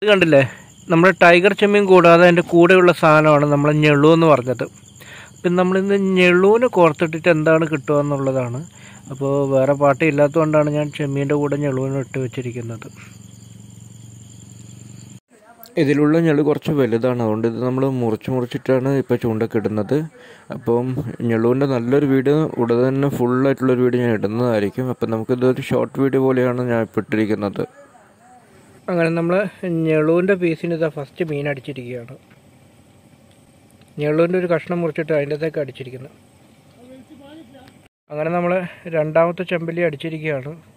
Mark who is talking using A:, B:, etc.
A: ഇത് കണ്ടില്ലേ നമ്മുടെ ടൈഗർ ചെമ്മീൻ കൂടാതെ അതിൻ്റെ കൂടെയുള്ള സാധനമാണ് നമ്മൾ ഞെളു എന്ന് പറഞ്ഞത് പിന്നെ നമ്മളിന്ന് ഞെളുവിന് കോർത്തിട്ടിട്ട് എന്താണ് കിട്ടുക എന്നുള്ളതാണ് അപ്പോൾ വേറെ പാട്ട് ഇല്ലാത്തതുകൊണ്ടാണ് ഞാൻ ചെമ്മീൻ്റെ കൂടെ ഞെളുവിന് ഇട്ട് വെച്ചിരിക്കുന്നത് ഇതിലുള്ള ഞെളു കുറച്ച് വലുതാണ് അതുകൊണ്ട് ഇത് നമ്മൾ മുറിച്ച് മുറിച്ചിട്ടാണ് ഇപ്പോൾ ചൂണ്ടൊക്കെ ഇടുന്നത് അപ്പം ഞെളുവിൻ്റെ നല്ലൊരു വീഡിയോ ഉടനെ തന്നെ ഫുള്ളായിട്ടുള്ളൊരു വീഡിയോ ഞാൻ ഇടുന്നതായിരിക്കും അപ്പം നമുക്കിതൊരു ഷോർട്ട് വീഡിയോ പോലെയാണ് ഞാൻ ഇപ്പോൾ ഇട്ടിരിക്കുന്നത് അങ്ങനെ നമ്മൾ ഞെളുവിൻ്റെ പീസിന് ഇതാ ഫസ്റ്റ് മീൻ അടിച്ചിരിക്കുകയാണ് ഞെളുവിൻ്റെ ഒരു കഷ്ണം മുറിച്ചിട്ട് അതിൻ്റെത്തേക്ക് അടിച്ചിരിക്കുന്നത് അങ്ങനെ നമ്മൾ രണ്ടാമത്തെ ചെമ്പല്ലി അടിച്ചിരിക്കുകയാണ്